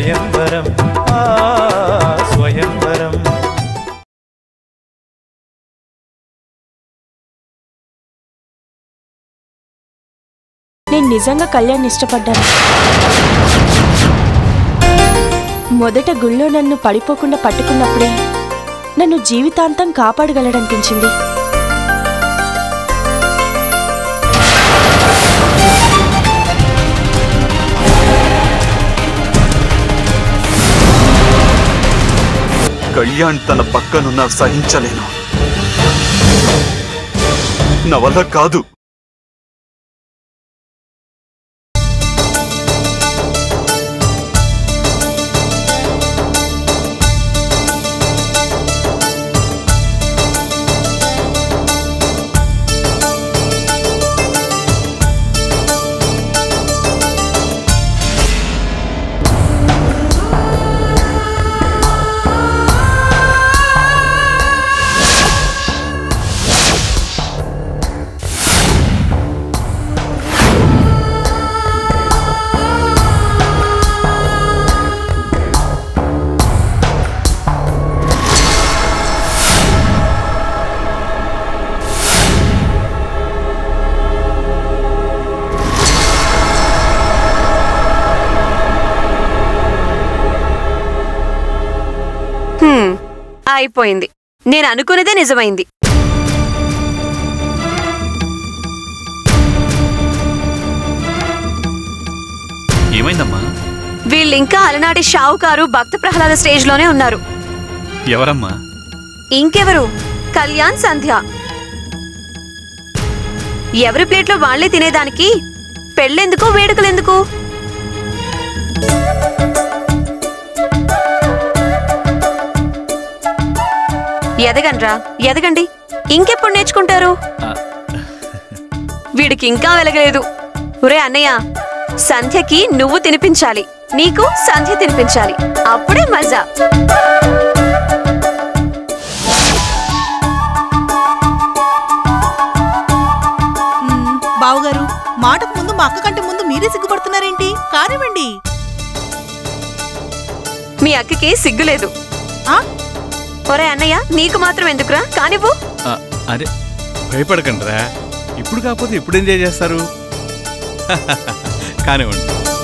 స్వయంవరం ఆ స్వయంవరం నేను నిజంగా కళ్యాణ్ ఇష్టపడ్డాను మొదట గుళ్ళో నన్ను పడిపోకుండా పట్టుకున్నప్పుడే నన్ను జీవితాంతం కాపాడగలడనిపించింది కళ్యాణ్ తన పక్కనున్న సహించలేను నా వల్ల కాదు హ్మ్, అయిపోయింది నేను అనుకున్నదే నిజమైంది ఏమైందమ్మా వీళ్ళింకా అలనాటి షావుకారు భక్త ప్రహ్లాద స్టేజ్ లోనే ఉన్నారు ఎవరమ్మా ఇంకెవరు కళ్యాణ్ సంధ్య ఎవరి ప్లేట్లో వాళ్లే తినేదానికి పెళ్ళెందుకు వేడుకలెందుకు ఎదగండ్రా ఎదగండి ఇంకెప్పుడు నేర్చుకుంటారు ఆ, వీడికి ఇంకా వెలగలేదు ఒరే అన్నయ్య సంధ్యకి నువ్వు తినిపించాలి నీకు సంధ్య తినిపించాలి అప్పుడే మజా బావగారు మాటకు ముందు మా అక్క కంటే ముందు మీరే సిగ్గుపడుతున్నారేంటి కానివ్వండి మీ అక్కకి సిగ్గులేదు ఆ? ఒరే అన్నయ్య నీకు మాత్రం ఎందుకురా కానివ్వు ఆ, అదే భయపడకండిరా ఇప్పుడు కాకపోతే ఇప్పుడు ఎంజాయ్ చేస్తారు కానివ్వండి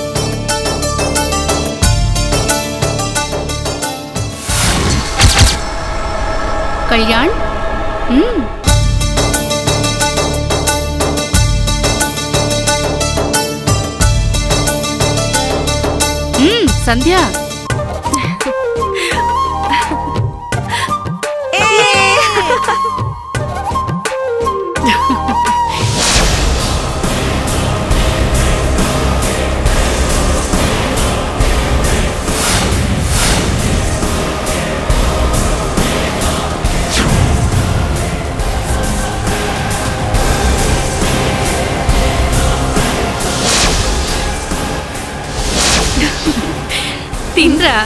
కళ్యాణ్ మ్మ్. మ్మ్, సంధ్య తినరా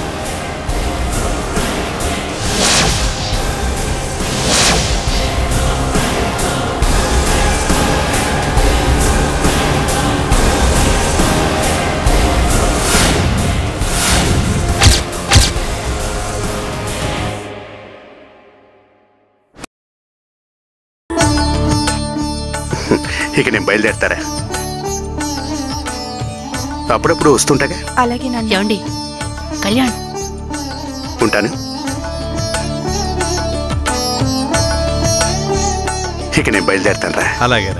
ఇక నేను బయలుదేరతారా అప్పుడప్పుడు వస్తుంటాగా అలాగే నన్ను ఏమండి కళ్యాణ్ ఉంటాను ఇక నేను బయలుదేరతాను రా అలాగేరా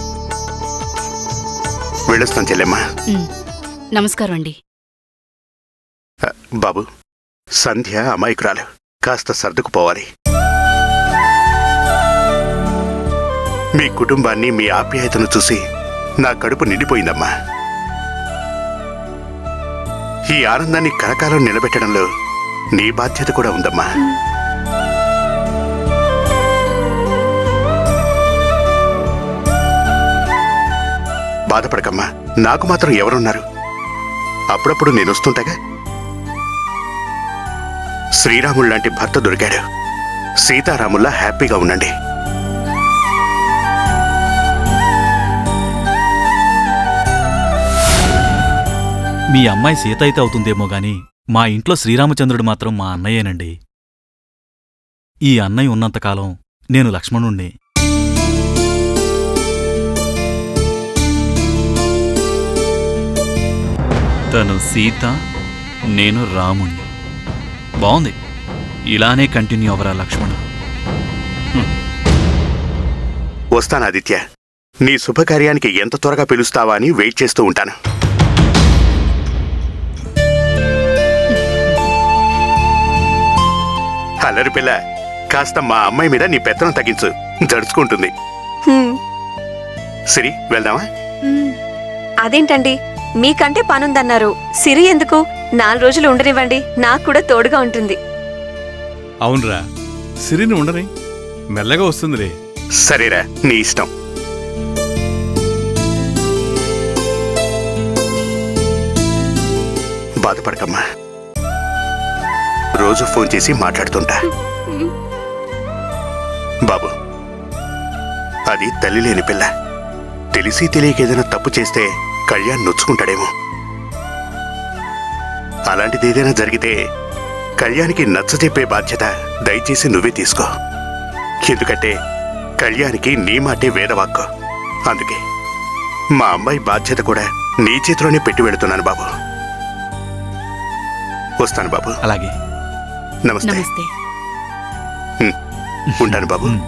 వెళ్ళొస్తాను చెల్లెమ్మా మ్మ్. నమస్కారం అండి ఆ, బాబు సంధ్య అమాయకురాలు కాస్త సర్దుకుపోవాలి మీ కుటుంబాన్ని మీ ఆప్యాయతను చూసి నా కడుపు నిండిపోయిందమ్మా ఈ ఆనందాన్ని కలకాలం నిలబెట్టడంలో నీ బాధ్యత కూడా ఉందమ్మా బాధపడకమ్మా నాకు మాత్రం ఎవరున్నారు అప్పుడప్పుడు నేను వస్తుంటాగా శ్రీరాముడు లాంటి భర్త దొరికాడు సీతారాముల్లా హ్యాపీగా ఉండండి మీ అమ్మాయి సీత అయితే అవుతుందేమో గాని మా ఇంట్లో శ్రీరామచంద్రుడు మాత్రం మా అన్నయ్యేనండి ఈ అన్నయ్య ఉన్నంతకాలం నేను లక్ష్మణుణ్ణి తను సీత నేను రాముణ్ణి బాగుంది ఇలానే కంటిన్యూ అవరా లక్ష్మణు వస్తాను ఆదిత్య నీ శుభకార్యానికి ఎంత త్వరగా పిలుస్తావా అని వెయిట్ చేస్తూ ఉంటాను అల్లరి పిల్ల కాస్త మా అమ్మాయి మీద నీ పెత్తనం తగ్గించు జడుచుకుంటుంది హ్మ్, సిరి వెళ్దామా అదేంటండి మీకంటే పనుందన్నారు సిరి ఎందుకు నాలుగు రోజులు ఉండనివ్వండి నాకు కూడా తోడుగా ఉంటుంది అవునరా సిరిని ఉండని మెల్లగా వస్తుందిరే సరేరా నీ ఇష్టం బాధపడకమ్మా రోజు ఫోన్ చేసి మాట్లాడుతుంటా బాబు అది తల్లి లేని పిల్ల తెలిసి తెలియక ఏదైనా తప్పు చేస్తే కళ్యాణ్ నొచ్చుకుంటాడేమో అలాంటిది ఏదైనా జరిగితే కళ్యాణ్కి నచ్చజెప్పే బాధ్యత దయచేసి నువ్వే తీసుకో ఎందుకంటే కళ్యాణ్కి నీ మాటే వేదవాక్కు అందుకే మా అమ్మాయి బాధ్యత కూడా నీ చేతిలోనే పెట్టి వెళుతున్నాను బాబు వస్తాను బాబు అలాగే నమస్తే నమస్తే హ్మ్. ఉంటాను బాబు ఉమ్.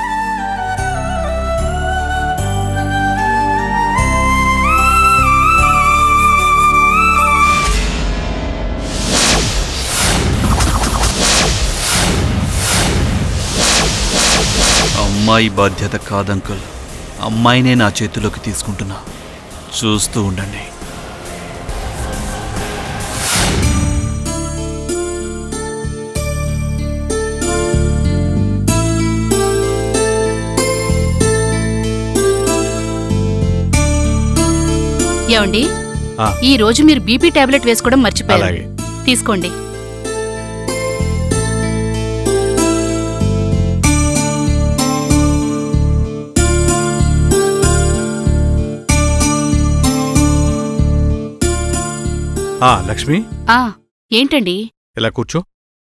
అమ్మాయి బాధ్యత కాదంకుల్ అమ్మాయినే నా చేతిలోకి తీసుకుంటున్నా చూస్తూ ఉండండి ఏమండి ఆ. ఈ రోజు మీరు బీపీ టాబ్లెట్ వేసుకోవడం మర్చిపోయారు అలాగే తీసుకోండి ఆ లక్ష్మి ఆ ఏంటండి ఇలా కూర్చో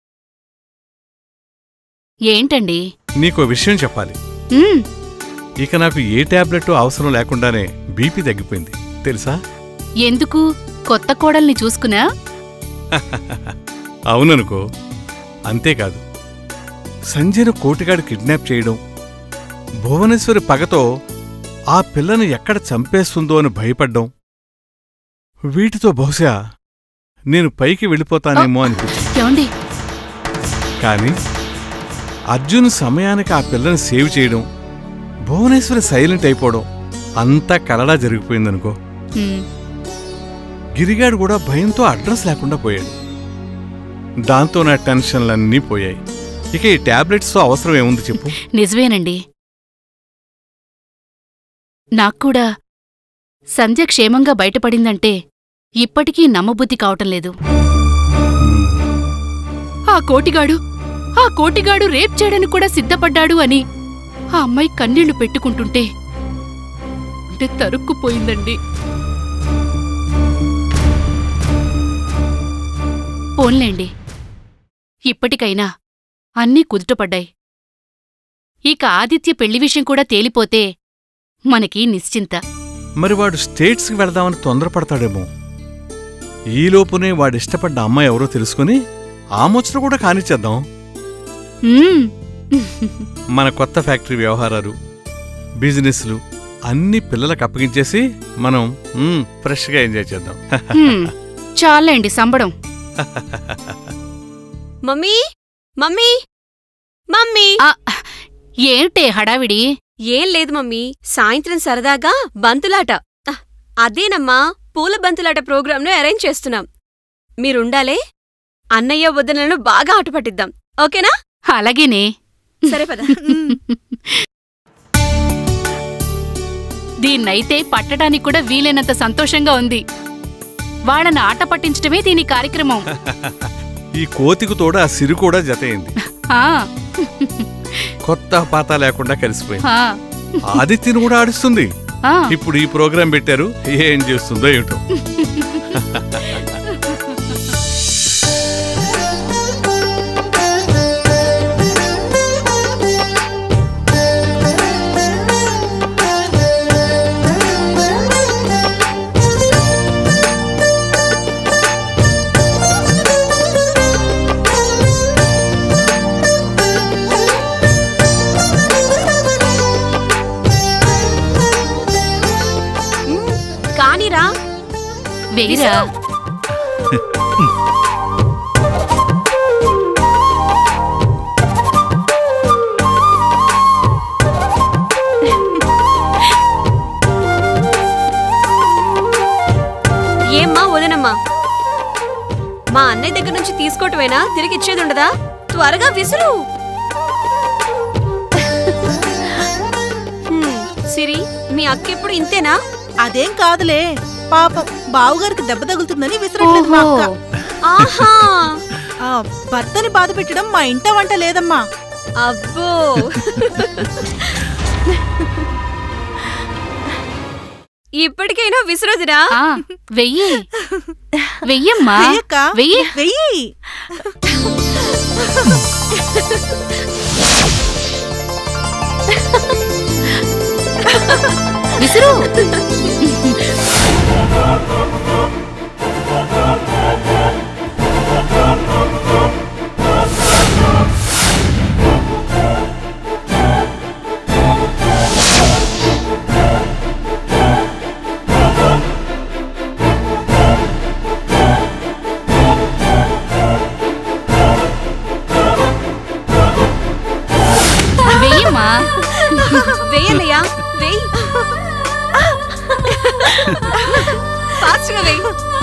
ఏంటండి నీకో విషయం చెప్పాలి ఉమ్, ఇక నాకు ఏ టాబ్లెట్ అవసరం లేకుండానే బీపీ తగ్గిపోయింది తెలుసా ఎందుకు కొత్త కోడల్ని చూసుకున్నా అవుననుకో అంతేకాదు సంజయ్ను కోటిగాడు కిడ్నాప్ చేయడం భువనేశ్వరి పగతో ఆ పిల్లను ఎక్కడ చంపేస్తుందో అని భయపడ్డం వీటితో బహుశా నేను పైకి వెళ్ళిపోతానేమో అనిపించింది ఏమండి కానీ అర్జున్ సమయానికి ఆ పిల్లని సేవ్ చేయడం భువనేశ్వరి సైలెంట్ అయిపోవడం అంతా కలడా జరిగిపోయిందనుకో ఉమ్, గిరిగాడు కూడా భయంతో అడ్రస్ లేకుండా పోయాడు దాంతో నా టెన్షన్లన్నీ పోయాయి ఇక ఈ టాబ్లెట్స్తో అవసరం ఏముంది చెప్పు నిజమేనండి నాక్కూడా సంధ్య క్షేమంగా బయటపడిందంటే ఇప్పటికీ నమ్మబుద్ధి కావటం లేదు ఆ కోటిగాడు ఆ కోటిగాడు రేప్ చేయడానికి కూడా సిద్ధపడ్డాడు అని ఆ అమ్మాయి కన్నీళ్లు పెట్టుకుంటుంటే అంటే తరుక్కుపోయిందండి పోన్లేండి ఇప్పటికైనా అన్నీ కుదుటపడ్డాయి ఇక ఆదిత్య పెళ్లి విషయం కూడా తేలిపోతే మనకి నిశ్చింత మరి వాడు స్టేట్స్కి వెళదామని తొందరపడతాడేమో ఈలోపునే వాడిష్టపడ్డ అమ్మాయి ఎవరో తెలుసుకుని ఆ ముచ్చట కూడా కానిచ్చేద్దాం మ్మ్. మన కొత్త ఫ్యాక్టరీ వ్యవహారాలు బిజినెస్లు అన్ని పిల్లలకు అప్పగించేసి మనం మ్మ్, ఫ్రెష్గా ఎంజాయ్ చేద్దాం హ్మ్. చాలండి సంబడం మమ్మీ మమ్మీ మమ్మీ ఆ, ఏమిటే హడావిడి ఏం లేదు మమ్మీ సాయంత్రం సరదాగా బంతులాట అహ్, అదేనమ్మా పూల బంతులాట ప్రోగ్రాంను అరేంజ్ చేస్తున్నాం మీరుండాలే అన్నయ్య వద్దనలను బాగా ఆట పట్టిద్దాం ఓకేనా అలాగేనే సరే పద దీన్నైతే పట్టడానికి కూడా వీలైనంత సంతోషంగా ఉంది వాళ్ళని ఆట పట్టించడమే దీని కార్యక్రమం ఈ కోతికి తోడు ఆ సిరి కూడా జతయింది ఆ, కొత్త పాత లేకుండా కలిసిపోయింది ఆ, ఆదిత్యను కూడా ఆడిస్తుంది ఆ. ఇప్పుడు ఈ ప్రోగ్రాం పెట్టారు ఏం చేస్తుందో ఏమిటో కానీరా వెయ్యిరా ఏమ్మా వదనమ్మా మా అన్నయ్య దగ్గర నుంచి తీసుకోవటమేనా తిరిగి ఇచ్చేది ఉండదా త్వరగా విసురు హ్మ్, సిరి మీ అక్క ఎప్పుడు ఇంతేనా అదేం కాదులే పాపం బావుగారికి దెబ్బ తగులుతుందని విసిరట్లేదు మా అక్క ఆహా ఆ, భర్తని బాధ పెట్టడం మా ఇంట వంట లేదమ్మా అబ్బో ఇప్పటికైనా విసురుదిరా ఆ, వెయ్యి వెయ్యమ్మా వెయ్యక్క వెయ్యి వెయ్యి విసురు వెయ్యమ్మా వెయ్యన్నయ్యా వెయ్యి ఫాస్ట్గా వెయ్యి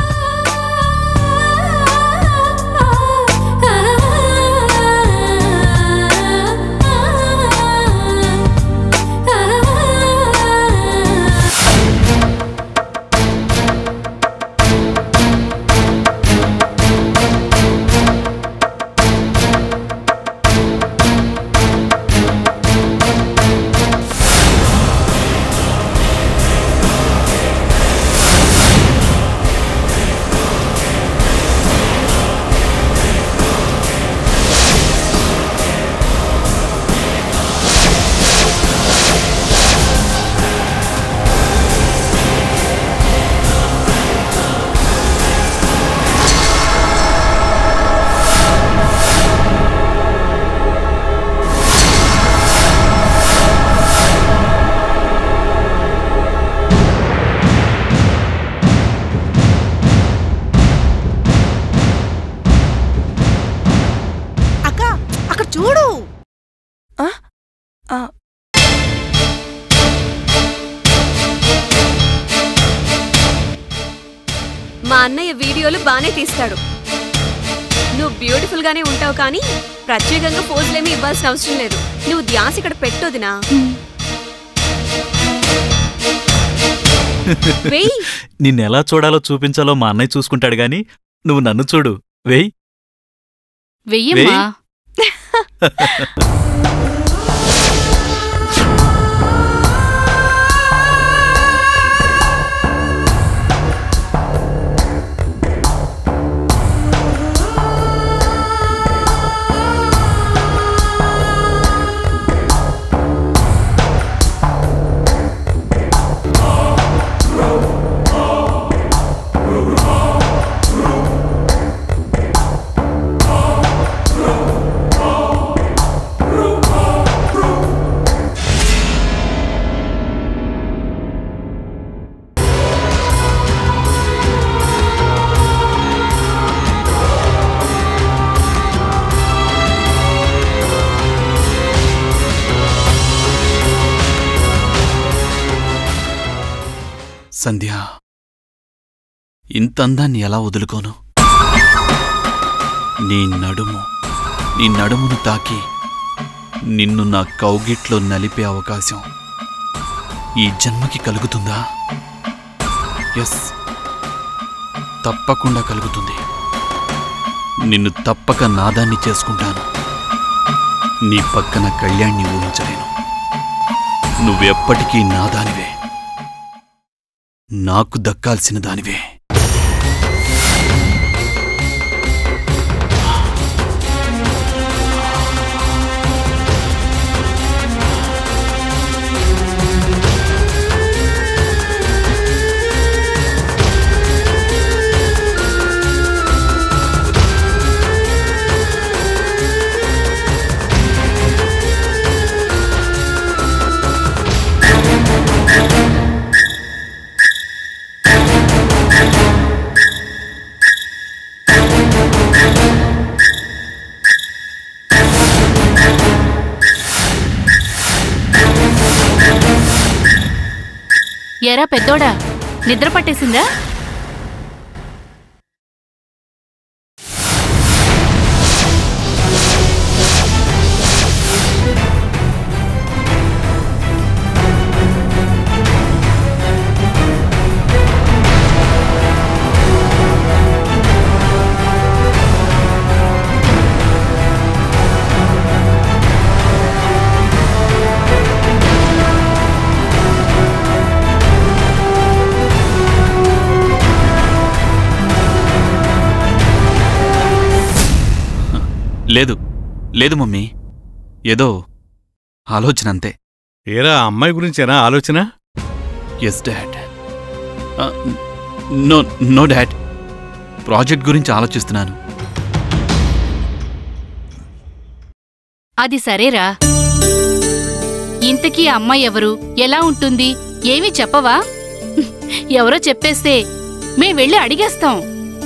అక్క అక్కడ చూడు ఆ, మా అన్నయ్య వీడియోలు బానే తీస్తాడు నువ్వు బ్యూటిఫుల్ గానే ఉంటావు కానీ ప్రత్యేకంగా పోజులేమీ ఇవ్వాల్సిన అవసరం లేదు నువ్వు ధ్యాస ఇక్కడ పెట్టొదినా వెయ్యి నిన్నెలా చూడాలో చూపించాలో మా అన్నయ్య చూసుకుంటాడు గాని నువ్వు నన్ను చూడు వేయ్ వెయ్యమ్మా సంధ్య ఇంత అందాన్ని ఎలా వదులుకోను నీ నడుము నీ నడుమును తాకి నిన్ను నా కౌగిట్లో నలిపే అవకాశం ఈ జన్మకి కలుగుతుందా ఎస్ తప్పకుండా కలుగుతుంది నిన్ను తప్పక నాదాన్ని చేసుకుంటాను నీ పక్కన కళ్యాణ్ణి ఊహించలేను నువ్వెప్పటికీ నాదానివే నాకు దక్కాల్సిన దానివే ఎరా పెద్దోడా నిద్ర పట్టేసిందా లేదు లేదు మమ్మీ ఏదో ఆలోచన అంతే ఏరా అమ్మాయి గురించేనా ఆలోచన yes dad no no dad project గురించి ఆలోచిస్తున్నాను అది సరేరా ఇంతకీ ఆ అమ్మాయి ఎవరు ఎలా ఉంటుంది ఏమీ చెప్పవా ఎవరో చెప్పేస్తే మేం వెళ్ళి అడిగేస్తాం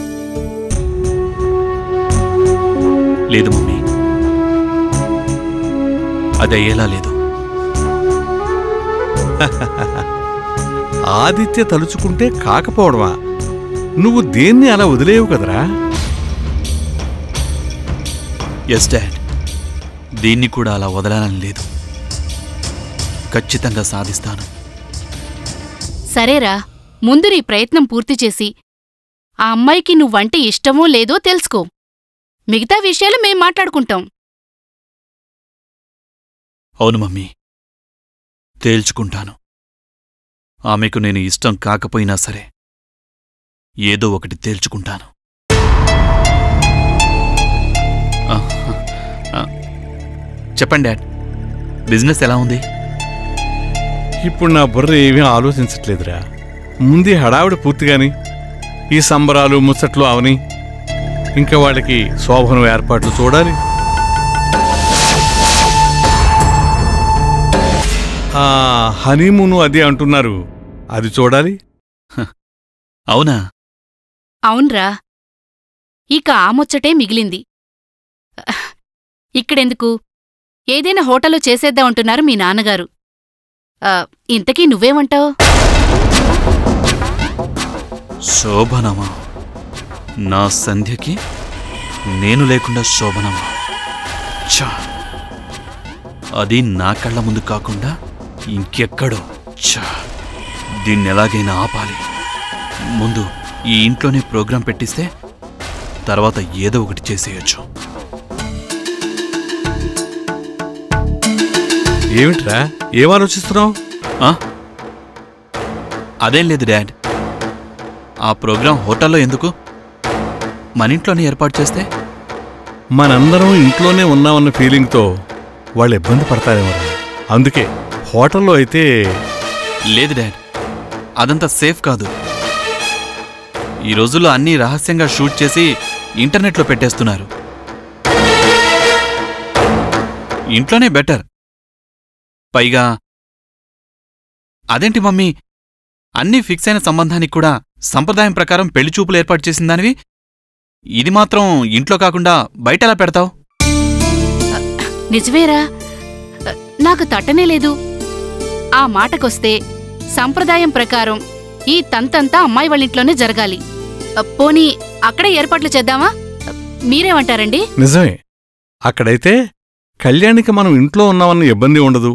లేదు మమ్మీ అది అయ్యేలా లేదు ఆదిత్య తలుచుకుంటే కాకపోవడమా నువ్వు దేన్ని అలా వదిలేవు కదరా ఎస్ డాడ్ దీన్ని కూడా అలా వదలాలని లేదు ఖచ్చితంగా సాధిస్తాను సరేరా ముందు నీ ప్రయత్నం పూర్తి చేసి ఆ అమ్మాయికి నువ్వంటే ఇష్టమో లేదో తెలుసుకో మిగతా విషయాలు మేం మాట్లాడుకుంటాం అవును మమ్మీ తేల్చుకుంటాను ఆమెకు నేను ఇష్టం కాకపోయినా సరే ఏదో ఒకటి తేల్చుకుంటాను ఆ, ఆ, చెప్పండి డాడ్ బిజినెస్ ఎలా ఉంది ఇప్పుడు నా బుర్ర ఏమీ ఆలోచించట్లేదురా ముందే హడావిడి పూర్తిగాని ఈ సంబరాలు ముచ్చట్లు అవని ఇంకా వాళ్ళకి శోభనం ఏర్పాట్లు చూడాలి ఆ హనీమూను అది అంటున్నారు అది చూడాలి అవునా అవున్రా ఇక ఆ ముచ్చటే మిగిలింది ఇక్కడెందుకు ఏదైనా హోటల్లో చేసేద్దాం అంటున్నారు మీ నాన్నగారు ఆ, ఇంతకీ నువ్వేమంటావ్ శోభనమా నా సంధ్యకి నేను లేకుండా శోభనమా ఛా అది నా కళ్ళ ముందు కాకుండా ఇంకెక్కడో ఛా దీన్ని ఎలాగైనా ఆపాలి ముందు ఈ ఇంట్లోనే ప్రోగ్రాం పెట్టిస్తే తర్వాత ఏదో ఒకటి చేసేయొచ్చు ఏమిట్రా ఏం ఆలోచిస్తున్నావు ఆ? అదేం లేదు డాడ్ ఆ ప్రోగ్రాం హోటల్లో ఎందుకు మన ఇంట్లోనే ఏర్పాటు చేస్తే మనందరం ఇంట్లోనే ఉన్నామన్న ఫీలింగ్తో వాళ్ళు ఇబ్బంది పడతారేమోరా అందుకే హోటల్లో అయితే లేదు డాడ్ అదంతా సేఫ్ కాదు ఈ రోజుల్లో అన్నీ రహస్యంగా షూట్ చేసి ఇంటర్నెట్లో పెట్టేస్తున్నారు ఇంట్లోనే బెటర్ పైగా అదేంటి మమ్మీ అన్నీ ఫిక్స్ అయిన సంబంధానికి కూడా సంప్రదాయం ప్రకారం పెళ్లి చూపులు ఏర్పాటు చేసిందానివి ఇది మాత్రం ఇంట్లో కాకుండా బయట ఎలా పెడతావు నిజమేరా అ, నాకు తట్టనే లేదు ఆ మాటకొస్తే సంప్రదాయం ప్రకారం ఈ తంతంతా అమ్మాయి వాళ్ళింట్లోనే జరగాలి అ, పోనీ అక్కడే ఏర్పాట్లు చేద్దామా అ, మీరేమంటారండి నిజమే అక్కడైతే కళ్యాణికి మనం ఇంట్లో ఉన్నామన్న ఇబ్బంది ఉండదు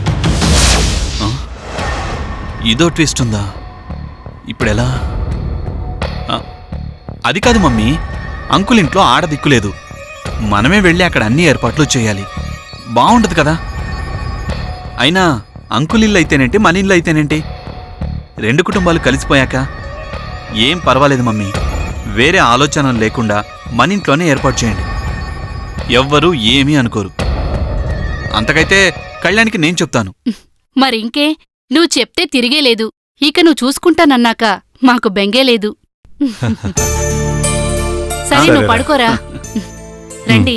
ఇదో ట్విస్ట్ ఉందా ఇప్పుడెలా ఆ, అది కాదు మమ్మీ అంకుల్ ఇంట్లో ఆడ దిక్కులేదు మనమే వెళ్ళి అక్కడ అన్ని ఏర్పాట్లు చేయాలి బాగుండదు కదా అయినా అంకుల్ ఇల్లు అయితేనేంటి మన ఇల్లు అయితేనేంటి రెండు కుటుంబాలు కలిసిపోయాక ఏం పర్వాలేదు మమ్మీ వేరే ఆలోచన లేకుండా మన ఇంట్లోనే ఏర్పాటు చేయండి ఎవ్వరూ ఏమీ అనుకోరు అంతకైతే కళ్యాణ్కి నేను చెప్తాను మరింకే నువ్వు చెప్తే తిరిగే లేదు ఇక నువ్వు చూసుకుంటానన్నాక మాకు బెంగే లేదు సరే నువ్వు సరేరా. పడుకోరా రండి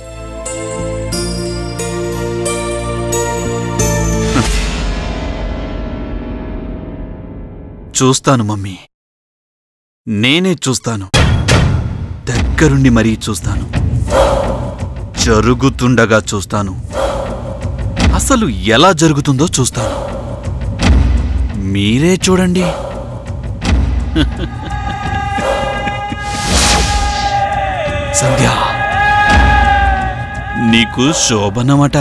చూస్తాను మమ్మీ నేనే చూస్తాను దగ్గరుండి మరీ చూస్తాను జరుగుతుండగా చూస్తాను అసలు ఎలా జరుగుతుందో చూస్తాను మీరే చూడండి సంధ్య నీకు శోభనమట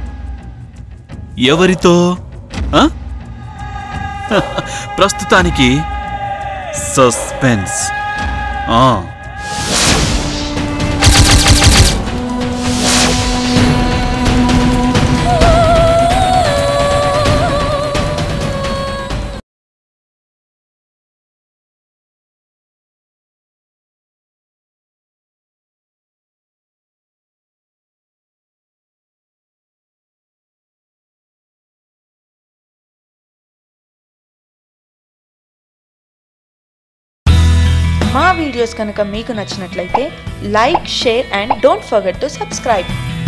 ఎవరితో ఆ? ప్రస్తుతానికి సస్పెన్స్ ఆ మా వీడియోస్ కనుక మీకు నచ్చినట్లయితే like share and don't forget to subscribe